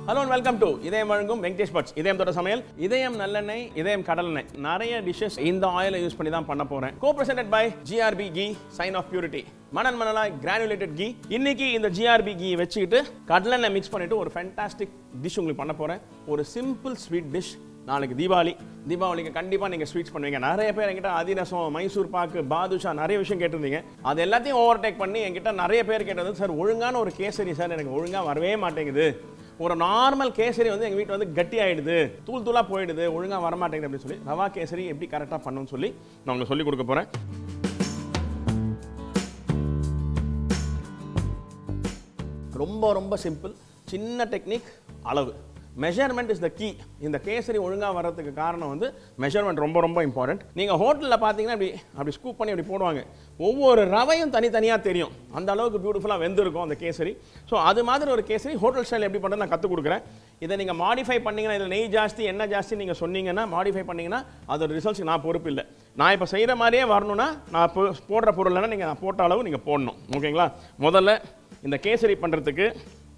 hello welcome to இதயம் வழங்கும் Venkatesh puts இதயம் தொட்ட சமையல் இதயம் நல்லெண்ணெய் இதயம் கடலெண்ணெய் நிறைய டிஷ்ஷஸ் இந்த ஆயிலை யூஸ் பண்ணி தான் பண்ண போறேன் co presented by GRB ghee sign of purity மணல் மணலாய் கிரானுலேட்டட் கீ இன்னைக்கு இந்த ஜிஆர்பி கீ வச்சுக்கிட்டு கடலெண்ணெய் மிக்ஸ் பண்ணிட்டு ஒரு ஃபேண்டாஸ்டிக் டிஷ் உங்களுக்கு பண்ண போறேன் ஒரு சிம்பிள் ஸ்வீட் டிஷ் நாளைக்கு தீபாவளி தீபாவளிக்கு கண்டிப்பாக நீங்கள் ஸ்வீட்ஸ் பண்ணுவீங்க நிறைய பேர் என்கிட்ட அதிரசம் மைசூர் பாக்கு பாதுஷா நிறைய விஷயம் கேட்டிருந்தீங்க அது எல்லாத்தையும் ஓவர்டேக் பண்ணி என்கிட்ட நிறைய பேர் கேட்டது சார் ஒழுங்கான ஒரு கேசரி சார் எனக்கு ஒழுங்காக வரவே மாட்டேங்குது ஒரு நார்மல் கேசரி வந்து எங்கள் வீட்டில் வந்து கட்டி ஆயிடுது தூள் தூளாக போயிடுது ஒழுங்காக வரமாட்டேங்குது அப்படின்னு சொல்லி ரவா கேசரி எப்படி கரெக்டாக பண்ணணும்னு சொல்லி நான் உங்களுக்கு சொல்லிக் கொடுக்க போகிறேன் ரொம்ப ரொம்ப சிம்பிள் சின்ன டெக்னிக் அளவு மெஷர்மெண்ட் இஸ் த கீ இந்த கேசரி ஒழுங்காக வர்றதுக்கு காரணம் வந்து மெஷர்மெண்ட் ரொம்ப ரொம்ப இம்பார்ட்டன்ட் நீங்கள் ஹோட்டலில் பார்த்தீங்கன்னா அப்படி அப்படி ஸ்கூப் பண்ணி அப்படி போடுவாங்க ஒவ்வொரு ரவையும் தனித்தனியாக தெரியும் அந்த அளவுக்கு பியூட்டிஃபுல்லாக வெந்திருக்கும் அந்த கேசரி ஸோ அது மாதிரி ஒரு கேசரி ஹோட்டல் ஸ்டைல் எப்படி பண்ணுறது நான் கற்றுக் கொடுக்குறேன் இதை நீங்கள் மாடிஃபை பண்ணீங்கன்னா இதில் நெய் ஜாஸ்தி என்ன ஜாஸ்தி நீங்கள் சொன்னீங்கன்னா மாடிஃபை பண்ணீங்கன்னா அதோட ரிசல்ட்ஸ் நான் பொறுப்பு இல்லை நான் இப்போ செய்கிற மாதிரியே வரணும்னா நான் இப்போ போடுற பொருள்னா நீங்கள் நான் போட்ட அளவு நீங்கள் போடணும் ஓகேங்களா முதல்ல இந்த கேசரி பண்ணுறதுக்கு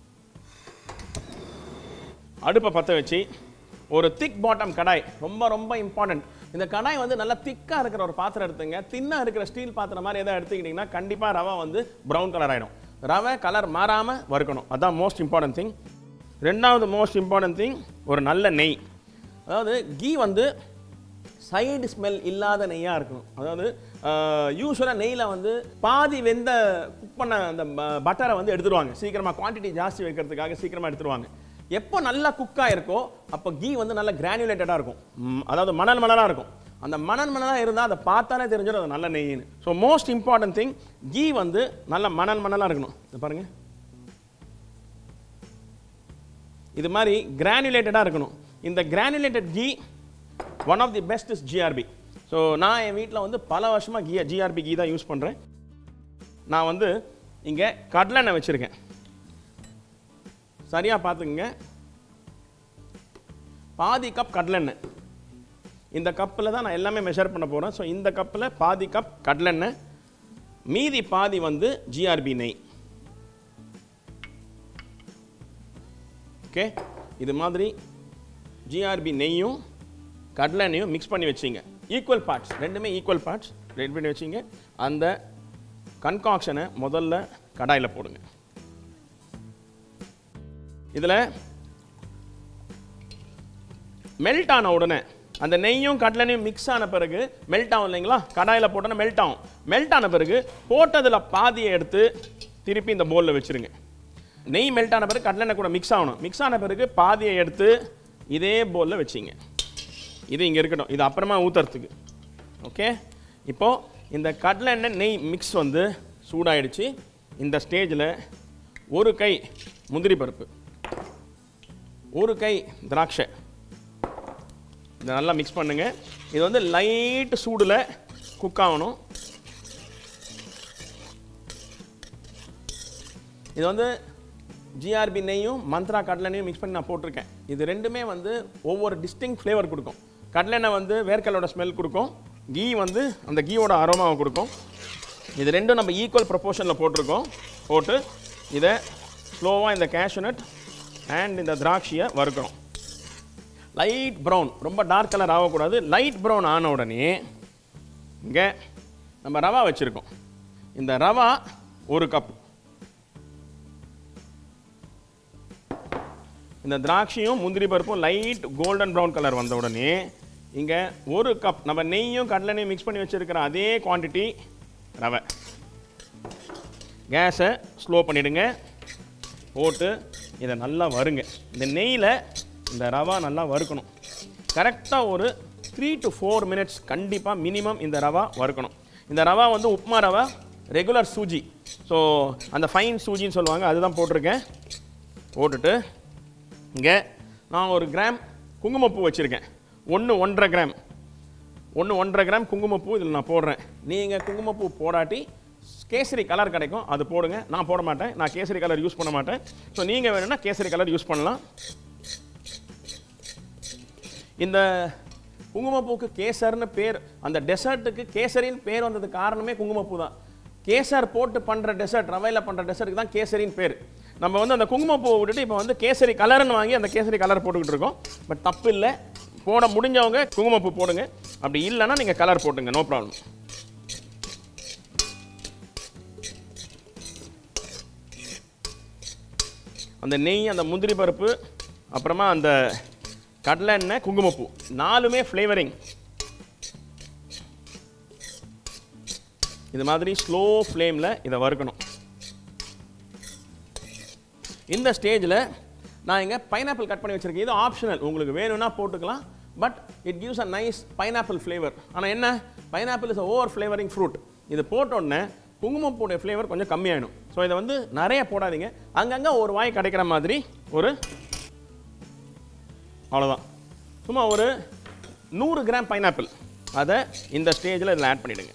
அடுப்பை பற்ற வச்சு ஒரு திக் பாட்டம் கடாய் ரொம்ப ரொம்ப இம்பார்ட்டன்ட் இந்த கடாய் வந்து நல்லா திக்காக இருக்கிற ஒரு பாத்திரம் எடுத்துங்க தின்னாக இருக்கிற ஸ்டீல் பாத்திரம் மாதிரி எதாவது எடுத்துக்கிட்டிங்கன்னா கண்டிப்பாக ரவை வந்து ப்ரௌன் கலர் ஆகிடும் ரவை கலர் மாறாமல் வறுக்கணும் அதுதான் மோஸ்ட் இம்பார்ட்டன்ட் திங் ரெண்டாவது மோஸ்ட் இம்பார்ட்டன்ட் திங் ஒரு நல்ல நெய் அதாவது கீ வந்து சைடு ஸ்மெல் இல்லாத நெய்யாக இருக்கணும் அதாவது யூஸ்வலாக நெய்யில் வந்து பாதி வெந்த குக் பண்ண அந்த பட்டரை வந்து எடுத்துருவாங்க சீக்கிரமாக குவான்டிட்டி ஜாஸ்தி வைக்கிறதுக்காக சீக்கிரமாக எடுத்துருவாங்க எப்போ நல்லா குக்காக இருக்கோ அப்போ கீ வந்து நல்லா கிரானுலேட்டடாக இருக்கும் ம், அதாவது மணல் மணலாக இருக்கும் அந்த மணல் மணலாக இருந்தால் அதை பார்த்தாலே தெரிஞ்சிடும் அது நல்ல நெய்ன்னு so most important thing ghee வந்து நல்ல மணல் மணலாக இருக்கணும் இது பாருங்க இது மாதிரி கிரானுலேட்டடாக இருக்கணும் இந்த granulated ghee one of the best is GRB so நான் என் வீட்டில் வந்து பல வருஷமாக கீ ஜிஆர்பி கீ தான் யூஸ் பண்ணுறேன் நான் வந்து இங்கே கடலெண்ணெய் வச்சுருக்கேன் சரியாக பார்த்துக்குங்க பாதி கப் கடலெண்ணெய் இந்த கப்பில் தான் நான் எல்லாமே மெஷர் பண்ண போகிறேன் ஸோ இந்த கப்பில் பாதி கப் கடலெண்ணெய் மீதி பாதி வந்து ஜிஆர்பி நெய் ஓகே இது மாதிரி ஜிஆர்பி நெய்யும் கடலெண்ணையும் மிக்ஸ் பண்ணி வச்சிங்க ஈக்குவல் பார்ட்ஸ் ரெண்டுமே ஈக்குவல் பார்ட்ஸ் ரெடி பண்ணி வச்சிங்க அந்த கன்காக்ஷனை முதல்ல கடாயில் போடுங்க இதில் மெல்ட் ஆன உடனே அந்த நெய்யும் கடலனையும் மிக்ஸ் ஆன பிறகு மெல்ட் ஆகும் இல்லைங்களா கடாயில் போட்டோன்னா மெல்ட் ஆகும் மெல்ட் ஆன பிறகு போட்டதில் பாதியை எடுத்து திருப்பி இந்த பவுலில் வச்சுருங்க நெய் மெல்ட் ஆன பிறகு கடலெண்ணெய் கூட மிக்ஸ் ஆகணும் மிக்ஸ் ஆன பிறகு பாதியை எடுத்து இதே பவுலில் வச்சிங்க இது இங்கே இருக்கட்டும் இது அப்புறமா ஊற்றுறதுக்கு ஓகே இப்போது இந்த கடலெண்ணெய் நெய் மிக்ஸ் வந்து சூடாயிடுச்சு இந்த ஸ்டேஜில் ஒரு கை முந்திரி பருப்பு ஒரு கை திராட்சை இதை நல்லா மிக்ஸ் பண்ணுங்க இது வந்து லைட் சூடில் குக் ஆகணும் இது வந்து ஜிஆர்பி நெய்யும் மந்த்ரா கடலெண்ணையும் மிக்ஸ் பண்ணி நான் போட்டிருக்கேன் இது ரெண்டுமே வந்து ஒவ்வொரு டிஸ்டிங் ஃப்ளேவர் கொடுக்கும் கடலெண்ணெய் வந்து வேர்க்கடலோட ஸ்மெல் கொடுக்கும் கீ வந்து அந்த கீயோட அரோமாவை கொடுக்கும் இது ரெண்டும் நம்ம ஈக்குவல் ப்ரொபோர்ஷனில் போட்டிருக்கோம் போட்டு இதை ஸ்லோவாக இந்த கேஷ்யூநட் அண்ட் இந்த திராட்சையை வறுக்கிறோம் லைட் ப்ரௌன் ரொம்ப டார்க் கலர் ஆகக்கூடாது லைட் ப்ரௌன் ஆன உடனே இங்கே நம்ம ரவா வச்சுருக்கோம் இந்த ரவா ஒரு கப் இந்த திராட்சையும் முந்திரி பருப்பும் லைட் கோல்டன் ப்ரௌன் கலர் வந்த உடனே இங்கே ஒரு கப் நம்ம நெய்யும் கடலெண்ணையும் மிக்ஸ் பண்ணி வச்சுருக்கிற அதே குவான்டிட்டி ரவை கேஸை ஸ்லோ பண்ணிவிடுங்க போட்டு இதை நல்லா வறுங்க இந்த நெய்யில் இந்த ரவா நல்லா வறுக்கணும் கரெக்டாக ஒரு த்ரீ டு ஃபோர் மினிட்ஸ் கண்டிப்பாக மினிமம் இந்த ரவா வறுக்கணும் இந்த ரவா வந்து உப்மா ரவா ரெகுலர் சூஜி ஸோ அந்த ஃபைன் சூஜின்னு சொல்லுவாங்க அதுதான் போட்டிருக்கேன் போட்டுட்டு இங்கே நான் ஒரு கிராம் குங்குமப்பூ வச்சுருக்கேன் ஒன்று ஒன்றரை கிராம் ஒன்று ஒன்றரை கிராம் குங்குமப்பூ இதில் நான் போடுறேன் நீங்கள் குங்குமப்பூ போடாட்டி கேசரி கலர் கிடைக்கும் அது போடுங்க நான் போட மாட்டேன் நான் கேசரி கலர் யூஸ் பண்ண மாட்டேன் ஸோ நீங்கள் வேணும்னா கேசரி கலர் யூஸ் பண்ணலாம் இந்த குங்குமப்பூக்கு கேசர்னு பேர் அந்த டெசர்ட்டுக்கு கேசரின்னு பேர் வந்ததுக்கு காரணமே குங்குமப்பூ தான் கேசர் போட்டு பண்ணுற டெசர்ட் ரவையில் பண்ணுற டெசர்ட்டுக்கு தான் கேசரின்னு பேர் நம்ம வந்து அந்த குங்குமப்பூவை விட்டுட்டு இப்போ வந்து கேசரி கலர்னு வாங்கி அந்த கேசரி கலர் போட்டுக்கிட்டு இருக்கோம் பட் தப்பு இல்லை போட முடிஞ்சவங்க குங்குமப்பூ போடுங்க அப்படி இல்லைன்னா நீங்கள் கலர் போட்டுங்க நோ ப்ராப்ளம் அந்த நெய் அந்த முந்திரி பருப்பு அப்புறமா அந்த கடலை எண்ணெய் குங்குமப்பூ நாலுமே ஃப்ளேவரிங் இது மாதிரி ஸ்லோ ஃப்ளேமில் இதை வறுக்கணும் இந்த ஸ்டேஜில் நான் இங்கே பைனாப்பிள் கட் பண்ணி வச்சுருக்கேன் இது ஆப்ஷனல் உங்களுக்கு வேணும்னா போட்டுக்கலாம் but it gives a nice pineapple flavour ஆனால் என்ன pineapple is over flavouring fruit இது போட்ட உடனே குங்குமப்பூடைய ஃப்ளேவர் கொஞ்சம் கம்மியாயிடும் ஸோ இதை வந்து நிறைய போடாதீங்க அங்கங்கே ஒரு வாய் கிடைக்கிற மாதிரி ஒரு அவ்வளோதான் சும்மா ஒரு நூறு கிராம் பைனாப்பிள் அதை இந்த ஸ்டேஜில் இதில் ஆட் பண்ணிவிடுங்க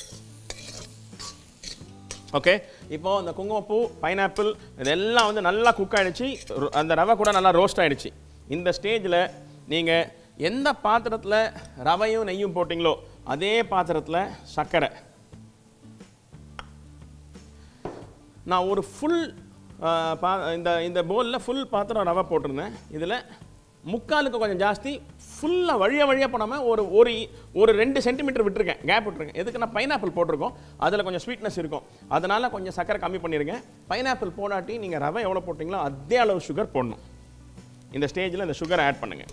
ஓகே இப்போ அந்த குங்குமப்பூ பைனாப்பிள் இதெல்லாம் வந்து நல்லா குக் ஆயிடுச்சு ரு- அந்த ரவை கூட நல்லா ரோஸ்ட் ஆயிடுச்சு இந்த ஸ்டேஜில் நீங்கள் எந்த பாத்திரத்தில் ரவையும் நெய்யும் போட்டிங்களோ அதே பாத்திரத்தில் சர்க்கரை நான் ஒரு ஃபுல் பா இந்த இந்த பவுலில் ஃபுல் பாத்திரம் ரவை போட்டிருந்தேன் இதில் முக்காலுக்கு கொஞ்சம் ஜாஸ்தி ஃபுல்லாக வழியாக வழியாக போடாமல் ஒரு ஒரு ஒரு ரெண்டு சென்டிமீட்டர் விட்டுருக்கேன் கேப் விட்டுருக்கேன் எதுக்கு நான் பைனாப்பிள் போட்டிருக்கோம் அதில் கொஞ்சம் ஸ்வீட்னஸ் இருக்கும் அதனால் கொஞ்சம் சர்க்கரை கம்மி பண்ணிடுங்க பைனாப்பிள் போடாட்டி நீங்கள் ரவை எவ்வளோ போட்டிங்களோ அதே அளவு சுகர் போடணும் இந்த ஸ்டேஜில் இந்த சுகரை ஆட் பண்ணுங்கள்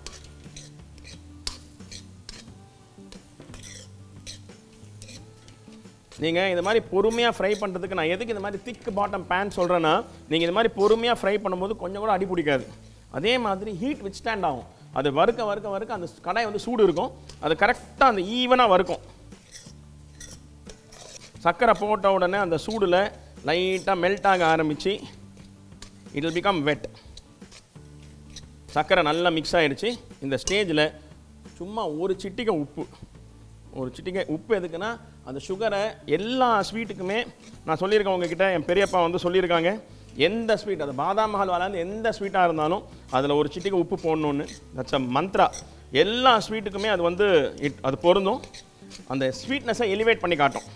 நீங்கள் இது மாதிரி பொறுமையாக ஃப்ரை பண்ணுறதுக்கு நான் எதுக்கு இந்த மாதிரி திக் பாட்டம் பேன் சொல்கிறேன்னா நீங்கள் இது மாதிரி பொறுமையாக ஃப்ரை பண்ணும்போது கொஞ்சம் கூட அடி பிடிக்காது அதே மாதிரி ஹீட் வித் ஸ்டாண்ட் ஆகும் அது வறுக்க வறுக்க வறுக்க அந்த கடாய் வந்து சூடு இருக்கும் அது கரெக்டாக அந்த ஈவனாக வறுக்கும் சர்க்கரை போட்ட உடனே அந்த சூடில் லைட்டாக மெல்ட் ஆக ஆரம்பித்து இட் will become வெட் சர்க்கரை நல்லா மிக்ஸ் ஆயிடுச்சு இந்த ஸ்டேஜில் சும்மா ஒரு சிட்டிகை உப்பு ஒரு சிட்டிகை உப்பு எதுக்குன்னா அந்த சுகரை எல்லா ஸ்வீட்டுக்குமே நான் சொல்லியிருக்கேன் உங்ககிட்ட என் பெரியப்பா வந்து சொல்லியிருக்காங்க எந்த ஸ்வீட் அது பாதாம் ஹல்வாலேருந்து எந்த ஸ்வீட்டாக இருந்தாலும் அதில் ஒரு சிட்டிகை உப்பு போடணுன்னு தட்ஸ் அ மந்த்ரா எல்லா ஸ்வீட்டுக்குமே அது வந்து இட் அது பொருந்தும் அந்த ஸ்வீட்னஸை எலிவேட் பண்ணி காட்டும்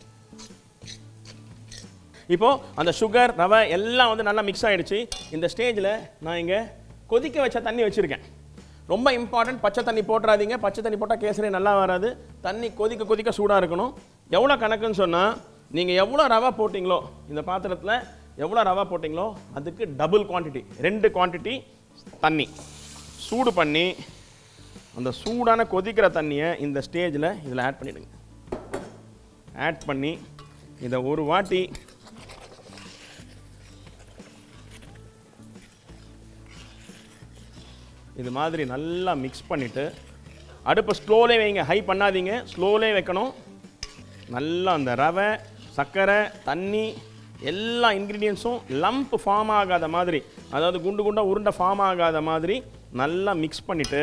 இப்போ அந்த சுகர் ரவை எல்லாம் வந்து நல்லா மிக்ஸ் ஆயிடுச்சு இந்த ஸ்டேஜில் நான் இங்கே கொதிக்க வச்ச தண்ணி வச்சுருக்கேன் ரொம்ப இம்பார்ட்டன்ட் பச்சை தண்ணி போட்டுறாதீங்க பச்சை தண்ணி போட்டால் கேசரி நல்லா வராது தண்ணி கொதிக்க கொதிக்க சூடாக இருக்கணும் எவ்வளோ கணக்குன்னு சொன்னால் நீங்கள் எவ்வளோ ரவை போட்டிங்களோ இந்த பாத்திரத்தில் எவ்வளோ ரவை போட்டிங்களோ அதுக்கு டபுள் குவான்டிட்டி ரெண்டு குவான்டிட்டி தண்ணி சூடு பண்ணி அந்த சூடான கொதிக்கிற தண்ணியை இந்த ஸ்டேஜில் இதில் ஆட் பண்ணிவிடுங்க ஆட் பண்ணி இதை ஒரு வாட்டி இது மாதிரி நல்லா மிக்ஸ் பண்ணிவிட்டு அடுப்பை ஸ்லோலே வைங்க ஹை பண்ணாதீங்க ஸ்லோலே வைக்கணும் நல்லா அந்த ரவை சர்க்கரை தண்ணி எல்லா இன்க்ரீடியன்ஸும் லம்ப் ஃபார்ம் ஆகாத மாதிரி அதாவது குண்டு குண்டாக உருண்டை ஃபார்ம் ஆகாத மாதிரி நல்லா மிக்ஸ் பண்ணிவிட்டு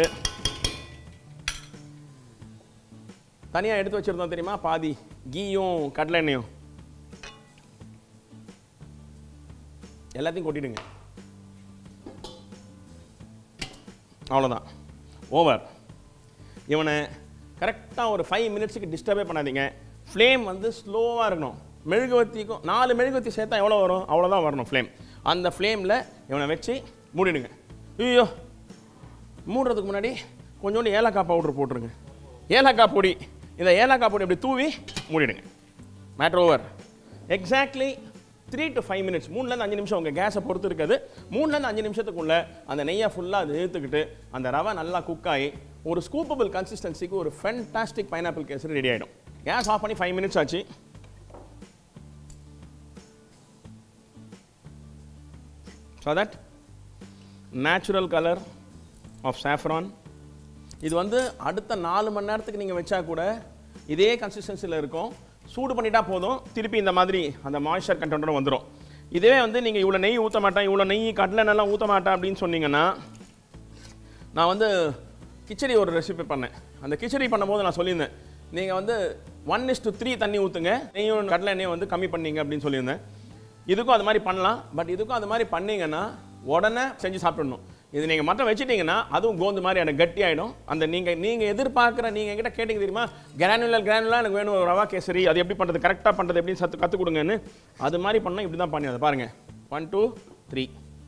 தனியாக எடுத்து வச்சுருந்தோம் தெரியுமா பாதி கீயும் கடலை எண்ணெயும் எல்லாத்தையும் கொட்டிடுங்க அவ்வளோதான் ஓவர் இவனை கரெக்டாக ஒரு ஃபைவ் மினிட்ஸுக்கு டிஸ்டர்பே பண்ணாதீங்க ஃப்ளேம் வந்து ஸ்லோவாக இருக்கணும் மெழுகுவத்திக்கும் நாலு மெழுகுவத்தி சேர்த்தா எவ்வளோ வரும் அவ்வளோதான் வரணும் ஃப்ளேம் அந்த ஃப்ளேமில் இவனை வச்சு மூடிடுங்க ஐயோ மூடுறதுக்கு முன்னாடி கொஞ்சோண்டு ஏலக்காய் பவுடர் போட்டுருங்க ஏலக்காய் பொடி இந்த ஏலக்காய் பொடி அப்படி தூவி மூடிடுங்க மேட்ரு over exactly three to five minutes மூணுலேருந்து அஞ்சு நிமிஷம் உங்கள் கேஸை பொறுத்து இருக்குது மூணுலேருந்து அஞ்சு நிமிஷத்துக்குள்ள அந்த நெய்யை ஃபுல்லாக அது இழுத்துக்கிட்டு அந்த ரவை நல்லா குக் ஆகி ஒரு ஸ்கூப்பபிள் கன்சிஸ்டன்சிக்கு ஒரு ஃபென்டாஸ்டிக் பைனாப்பிள் கேசரி ரெடி ஆகிடும் கேஸ் ஆஃப் பண்ணி ஃபைவ் மினிட்ஸ் ஆச்சு so that natural colour of saffron இது வந்து அடுத்த நாலு மணி நேரத்துக்கு நீங்கள் வச்சா கூட இதே கன்சிஸ்டன்சியில் இருக்கும் சூடு பண்ணிட்டா போதும் திருப்பி இந்த மாதிரி அந்த மாய்ஸ்சர் கண்டென்ட்டோட வந்துடும் இதுவே வந்து நீங்கள் இவ்வளோ நெய் ஊற்ற மாட்டேன் இவ்வளோ நெய் கடலை நல்லா ஊற்ற மாட்டேன் அப்படின்னு சொன்னீங்கன்னா நான் வந்து கிச்சடி ஒரு ரெசிபி பண்ணேன் அந்த கிச்சடி பண்ணும்போது நான் சொல்லியிருந்தேன் நீங்கள் வந்து ஒன் இஸ் டு த்ரீ தண்ணி ஊற்றுங்க நெய்யும் கடலை எண்ணெயும் வந்து கம்மி பண்ணீங்க அப்படின்னு சொல்லியிருந்தேன் இதுக்கும் அது மாதிரி பண்ணலாம் பட் இதுக்கும் அது மாதிரி பண்ணீங்கன்னா உடனே செஞ்சு சாப்பிடணும் இது நீங்கள் மட்டும் வச்சுட்டீங்கன்னா அதுவும் கோந்து மாதிரி எனக்கு கட்டி ஆகிடும் அந்த நீங்கள் நீங்கள் எதிர்பார்க்குற நீங்கள் என்கிட்ட கேட்டிங்க தெரியுமா கிரானுலர் கிரானுலர் எனக்கு வேணும் ஒரு ரவா கேசரி அது எப்படி பண்ணுறது கரெக்டாக பண்ணுறது எப்படின்னு சத்து கற்றுக் கொடுங்கன்னு அது மாதிரி பண்ணால் இப்படி தான் பண்ணி அதை பாருங்கள் ஒன் டூ த்ரீ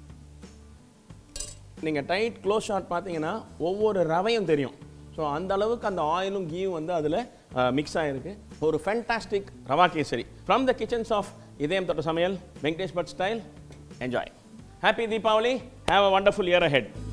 நீங்கள் டைட் க்ளோஸ் ஷாட் பார்த்தீங்கன்னா ஒவ்வொரு ரவையும் தெரியும் ஸோ அந்த அளவுக்கு அந்த ஆயிலும் கீயும் வந்து அதில் மிக்ஸ் ஆகிருக்கு ஒரு fantastic rava kesari from the kitchens of Idhayam Thotta Samayal Venkatesh Bhat style enjoy happy Deepavali have a wonderful year ahead